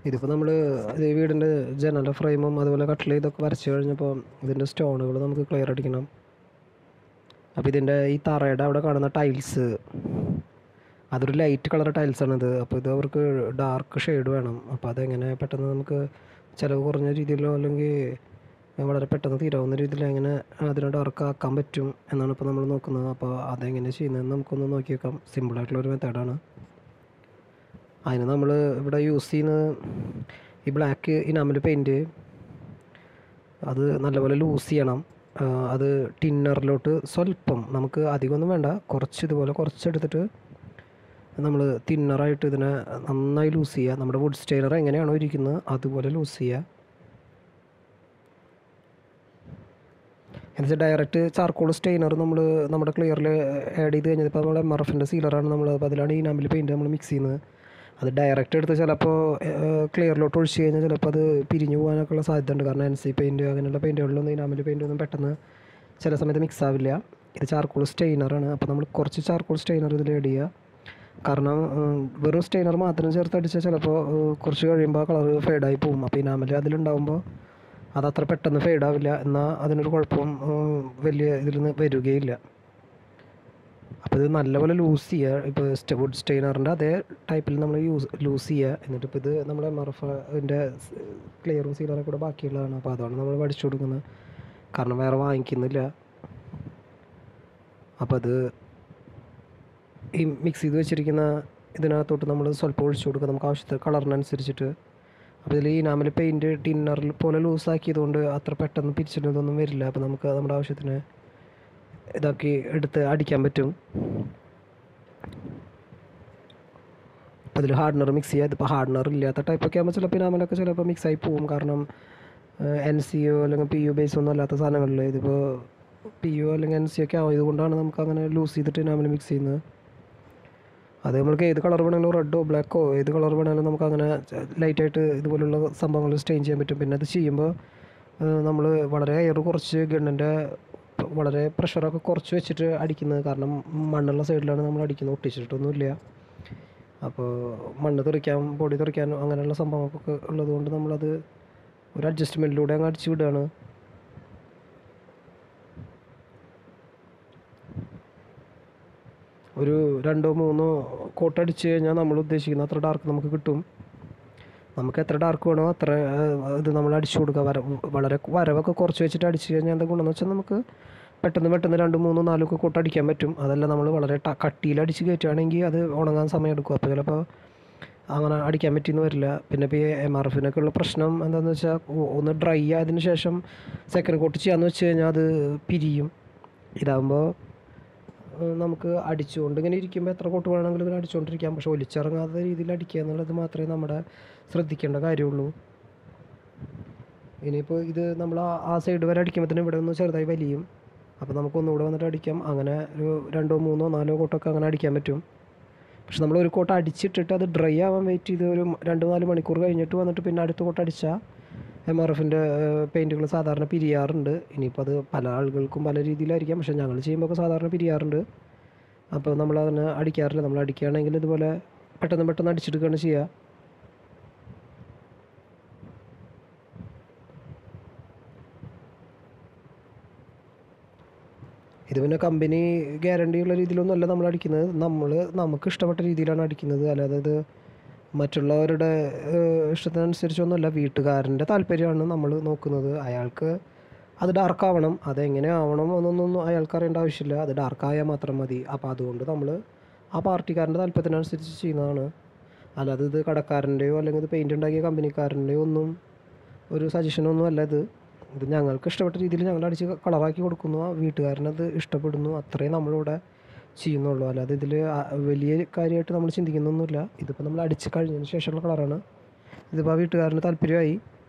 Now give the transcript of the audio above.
ഇതിപ്പോൾ നമ്മൾ ഈ വീടിൻ്റെ ജനലിൻ്റെ ഫ്രെയിമും അതുപോലെ കട്ടിൽ ഇതൊക്കെ വരച്ച് കഴിഞ്ഞപ്പോൾ ഇതിൻ്റെ സ്റ്റോണുകൾ നമുക്ക് ക്ലിയർ അടിക്കണം അപ്പോൾ ഇതിൻ്റെ ഈ തറയുടെ അവിടെ കാണുന്ന ടൈൽസ് അതൊരു ലൈറ്റ് കളർ ടൈൽസാണിത് അപ്പോൾ ഇത് അവർക്ക് ഡാർക്ക് ഷെയ്ഡ് വേണം അപ്പോൾ അതെങ്ങനെ പെട്ടെന്ന് നമുക്ക് ചിലവ് കുറഞ്ഞ രീതിയിലോ അല്ലെങ്കിൽ വളരെ പെട്ടെന്ന് തീരാവുന്ന രീതിയിൽ എങ്ങനെ അതിനെ ഡാർക്ക് ആക്കാൻ പറ്റും എന്നാണ് ഇപ്പോൾ നമ്മൾ നോക്കുന്നത് അപ്പോൾ അതെങ്ങനെ ചെയ്യുന്നതെന്ന് നമുക്കൊന്ന് നോക്കി വെക്കാം സിമ്പിളായിട്ടുള്ളൊരു മെത്തേഡാണ് അതിന് നമ്മൾ ഇവിടെ യൂസ് ചെയ്യുന്നത് ഈ ബ്ലാക്ക് ഇനാമൽ പെയിൻറ്റ് അത് നല്ലപോലെ ലൂസ് ചെയ്യണം ആ, അത് ടിന്നറിലോട്ട് സ്വല്പം നമുക്ക് അധികമൊന്നും വേണ്ട കുറച്ച് ഇതുപോലെ കുറച്ചെടുത്തിട്ട് നമ്മൾ തിന്നറായിട്ട് ഇതിനെ നന്നായി ലൂസ് ചെയ്യുക നമ്മുടെ വുഡ് സ്റ്റെയിനർ എങ്ങനെയാണോ ഇരിക്കുന്നത് അതുപോലെ ലൂസ് ചെയ്യുക എന്നുവെച്ചാൽ ഡയറക്റ്റ് ചാർക്കോൾ സ്റ്റെയിനർ നമ്മൾ നമ്മുടെ ക്ലിയറിൽ ആഡ് ചെയ്ത് കഴിഞ്ഞാൽ ഇപ്പോൾ നമ്മൾ എം ആർ എഫിൻ്റെ സീലറാണ് നമ്മൾ അപ്പോൾ അതിലാണ് ഈ നമ്പിൽ പെയിൻറ്റ് നമ്മൾ മിക്സ് ചെയ്യുന്നത് അത് ഡയറക്റ്റ് എടുത്ത് ചിലപ്പോൾ ക്ലിയറിലോട്ട് ഒഴിച്ച് കഴിഞ്ഞാൽ ചിലപ്പോൾ അത് പിരിഞ്ഞു പോകാനൊക്കെ ഉള്ള സാധ്യത ഉണ്ട് കാരണം എൻ സി പെയിൻറ്റ് അങ്ങനെയുള്ള പെയിൻറ്റുകളിലൊന്നും ഈ നാമിൽ പെയിൻ്റ് ഒന്നും പെട്ടെന്ന് ചില സമയത്ത് മിക്സ് ആവില്ല ഇത് ചാർക്കോൾ സ്റ്റെയിനറാണ് അപ്പോൾ നമ്മൾ കുറച്ച് ചാർക്കോൾ സ്റ്റെയിനർ ഇതിൽ ആഡ് ചെയ്യുക കാരണം ഉം, വെറും സ്റ്റെയിനർ മാത്രം ചേർത്ത് അടിച്ചാൽ ചിലപ്പോൾ ഉം, കുറച്ച് കഴിയുമ്പോൾ കളർ ഫെയ്ഡായി പോകും അപ്പോൾ ഈ നാമൽ അതിലുണ്ടാകുമ്പോൾ അത് അത്ര പെട്ടെന്ന് ഫെയ്ഡ് ആവില്ല എന്നാൽ അതിനൊരു കുഴപ്പവും ഉം, വലിയ ഇതിൽ നിന്ന് വരികയില്ല അപ്പോൾ ഇത് നല്ലപോലെ ലൂസ് ചെയ്യുക ഇപ്പോൾ സ്റ്റെ വുഡ് സ്റ്റെയിനറിൻ്റെ അതേ ടൈപ്പിൽ നമ്മൾ യൂസ് ലൂസ് ചെയ്യുക എന്നിട്ട് ഇപ്പോൾ ഇത് നമ്മൾ എം ആർ എഫിൻ്റെ ക്ലിയറും സീലറൊക്കെ കൂടെ ബാക്കിയുള്ളതാണ് അപ്പോൾ അതാണ് നമ്മൾ പഠിച്ചു കൊടുക്കുന്നത് കാരണം വേറെ വാങ്ങിക്കുന്നില്ല അപ്പോൾ അത് ഈ മിക്സ് ചെയ്ത് വെച്ചിരിക്കുന്ന ഇതിനകത്തോട്ട് നമ്മൾ സ്വല്പം ഒഴിച്ചു കൊടുക്കുക നമുക്ക് ആവശ്യത്തിന് കളറിനനുസരിച്ചിട്ട് അപ്പോൾ ഇതിൽ ഈ നാമൽ പെയിൻറ്റ് ടിന്നറിൽ പോലെ ലൂസാക്കിയതുകൊണ്ട് അത്ര പെട്ടെന്ന് പിരിച്ചിട്ടൊന്നും വരില്ല അപ്പോൾ നമുക്ക് നമ്മുടെ ആവശ്യത്തിന് ഇതാക്കി എടുത്ത് അടിക്കാൻ പറ്റും അതിൽ ഹാർഡ്നർ മിക്സ് ചെയ്യുക ഇതിപ്പോൾ ഹാർഡ്നർ ഇല്ലാത്ത ടൈപ്പൊക്കെ ആകുമ്പോൾ ചിലപ്പോൾ നാമലൊക്കെ ചിലപ്പോൾ മിക്സ് ആയി പോവും കാരണം എൻ സി ഒ അല്ലെങ്കിൽ പി യു ബേസ് ഒന്നും അല്ലാത്ത സാധനങ്ങളിൽ ഇതിപ്പോൾ പി യു അല്ലെങ്കിൽ എൻ സി ഒക്കെ ആയത് കൊണ്ടാണ് നമുക്ക് അങ്ങനെ ലൂസ് ചെയ്തിട്ട് നാമൽ മിക്സ് ചെയ്യുന്നത് അത് നമ്മൾക്ക് ഏത് കളർ വേണമെങ്കിലും റെഡോ ബ്ലാക്കോ ഏത് കളർ വേണമെങ്കിലും നമുക്ക് അങ്ങനെ ലൈറ്റായിട്ട് ഇതുപോലുള്ള സംഭവങ്ങൾ സ്റ്റെയിൻ ചെയ്യാൻ പറ്റും പിന്നെ അത് ചെയ്യുമ്പോൾ നമ്മൾ വളരെ എയർ കുറച്ച് ഗണ്ണിൻ്റെ വളരെ പ്രഷറൊക്കെ കുറച്ച് വെച്ചിട്ട് അടിക്കുന്നത് കാരണം മണ്ണുള്ള സൈഡിലാണ് നമ്മൾ അടിക്കുന്നത് ഒട്ടിച്ചിട്ടൊന്നുമില്ല അപ്പോൾ മണ്ണ് തെറിക്കാൻ പൊടി തെറിക്കാനും അങ്ങനെയുള്ള സംഭവങ്ങൾക്കൊക്കെ ഉള്ളതുകൊണ്ട് നമ്മളത് ഒരു അഡ്ജസ്റ്റ്മെൻറ്റിലൂടെ അങ്ങ് അടിച്ചു വിടുകയാണ് ഒരു രണ്ടോ മൂന്നോ കോട്ട് അടിച്ച് കഴിഞ്ഞാൽ നമ്മൾ ഉദ്ദേശിക്കുന്ന അത്ര ഡാർക്ക് നമുക്ക് കിട്ടും നമുക്ക് എത്ര ഡാർക്ക് വേണോ അത്ര ആ, ഇത് നമ്മൾ അടിച്ചു കൊടുക്കുക വര വളരെ വരവൊക്കെ കുറച്ച് വെച്ചിട്ട് അടിച്ചു കഴിഞ്ഞാൽ എന്താ ഗുണമെന്ന് വെച്ചാൽ നമുക്ക് പെട്ടെന്ന് പെട്ടെന്ന് രണ്ട് മൂന്നോ നാലോ ഒക്കെ കോട്ട് അടിക്കാൻ പറ്റും അതല്ല നമ്മൾ വളരെ ട- കട്ടിയിൽ അടിച്ച് കയറ്റുകയാണെങ്കിൽ അത് ഉണങ്ങാൻ സമയം എടുക്കും അപ്പോൾ ചിലപ്പോൾ അങ്ങനെ അടിക്കാൻ പറ്റിയെന്ന് വരില്ല പിന്നെ ഇപ്പോൾ ഈ എം ആർ എഫിനൊക്കെ ഉള്ള പ്രശ്നം എന്താണെന്ന് വെച്ചാൽ ഒ- ഒന്ന് ഡ്രൈ ആയതിനു ശേഷം സെക്കൻഡ് കോട്ട് ചെയ്യാന്ന് വെച്ച് കഴിഞ്ഞാൽ അത് പിരിയും ഇതാകുമ്പോൾ ഏഹ് നമുക്ക് അടിച്ചുകൊണ്ട് ഇങ്ങനെ ഇരിക്കുമ്പോൾ എത്ര കോട്ട് വേണമെങ്കിലും ഇങ്ങനെ അടിച്ചുകൊണ്ടിരിക്കാം പക്ഷെ ഒലിച്ചിറങ്ങാത്ത രീതിയിൽ അടിക്കുക എന്നുള്ളത് മാത്രമേ നമ്മുടെ ശ്രദ്ധിക്കേണ്ട കാര്യമുള്ളൂ ഇനിയിപ്പോൾ ഇത് നമ്മൾ ആ- ആ സൈഡ് വരെ അടിക്കുമ്പോഴത്തേനും ഇവിടെ ഒന്ന് ചെറുതായി വലിയും അപ്പോൾ നമുക്ക് ഒന്നുകൂടെ വന്നിട്ട് അടിക്കാം അങ്ങനെ ഒരു രണ്ടോ മൂന്നോ നാലോ കോട്ടൊക്കെ അങ്ങനെ അടിക്കാൻ പറ്റും പക്ഷെ നമ്മൾ ഒരു കോട്ട അടിച്ചിട്ടിട്ട് അത് ഡ്രൈ ആവാൻ വെയിറ്റ് ചെയ്ത് ഒരു രണ്ട് നാല് മണിക്കൂർ കഴിഞ്ഞിട്ട് വന്നിട്ട് പിന്നെ അടുത്ത കോട്ട അടിച്ചാൽ എം ആർ എഫിൻ്റെ പെയിൻറ്റുകൾ സാധാരണ പിരിയാറുണ്ട് ഇനിയിപ്പോൾ അത് പല ആളുകൾക്കും പല രീതിയിലായിരിക്കാം പക്ഷേ ഞങ്ങൾ ചെയ്യുമ്പോൾ ഒക്കെ സാധാരണ പിരിയാറുണ്ട് അപ്പോൾ നമ്മൾ അതിനെ അടിക്കാറില്ല നമ്മൾ അടിക്കുകയാണെങ്കിൽ ഇതുപോലെ പെട്ടെന്ന് പെട്ടെന്ന് അടിച്ചെടുക്കുകയാണ് ചെയ്യുക ഇത് പിന്നെ കമ്പനി ഗ്യാരണ്ടി ഉള്ള രീതിയിലൊന്നും അല്ല നമ്മൾ അടിക്കുന്നത് നമ്മൾ നമുക്ക് ഇഷ്ടപ്പെട്ട രീതിയിലാണ് അടിക്കുന്നത് അല്ലാതെ ഇത് മറ്റുള്ളവരുടെ ഏഹ്, ഇഷ്ടത്തിനനുസരിച്ചൊന്നുമല്ല വീട്ടുകാരൻ്റെ താല്പര്യമാണ് നമ്മൾ നോക്കുന്നത് അയാൾക്ക് അത് ഡാർക്ക് ആവണം അതെങ്ങനെ ആവണം എന്നൊന്നും അയാൾക്ക് അറിയേണ്ട ആവശ്യമില്ല അത് ഡാർക്ക് ആയാൽ മാത്രം മതി അപ്പോൾ അതുകൊണ്ട് നമ്മൾ ആ പാർട്ടിക്കാരൻ്റെ താല്പര്യത്തിനനുസരിച്ച് ചെയ്യുന്നതാണ് അല്ലാതെ ഇത് കടക്കാരൻ്റെയോ അല്ലെങ്കിൽ ഇത് പെയിൻ്റ് ഉണ്ടാക്കിയ കമ്പനിക്കാരൻ്റെയോ ഒന്നും ഒരു സജഷനൊന്നും അല്ല ഇത് ഇത് ഞങ്ങൾക്ക് ഇഷ്ടപ്പെട്ട രീതിയിൽ ഞങ്ങൾ അടിച്ച് കളറാക്കി കൊടുക്കുന്നു ആ വീട്ടുകാരനത് ഇഷ്ടപ്പെടുന്നു അത്രയും നമ്മളിവിടെ ചെയ്യുന്നുള്ളൂ അല്ലാതെ ഇതിൽ വലിയ കാര്യമായിട്ട് നമ്മൾ ചിന്തിക്കുന്നൊന്നുമില്ല ഇതിപ്പോൾ നമ്മൾ അടിച്ച് കഴിഞ്ഞതിന് ശേഷമുള്ള കളറാണ് ഇതിപ്പോൾ ആ വീട്ടുകാരന് താല്പര്യമായി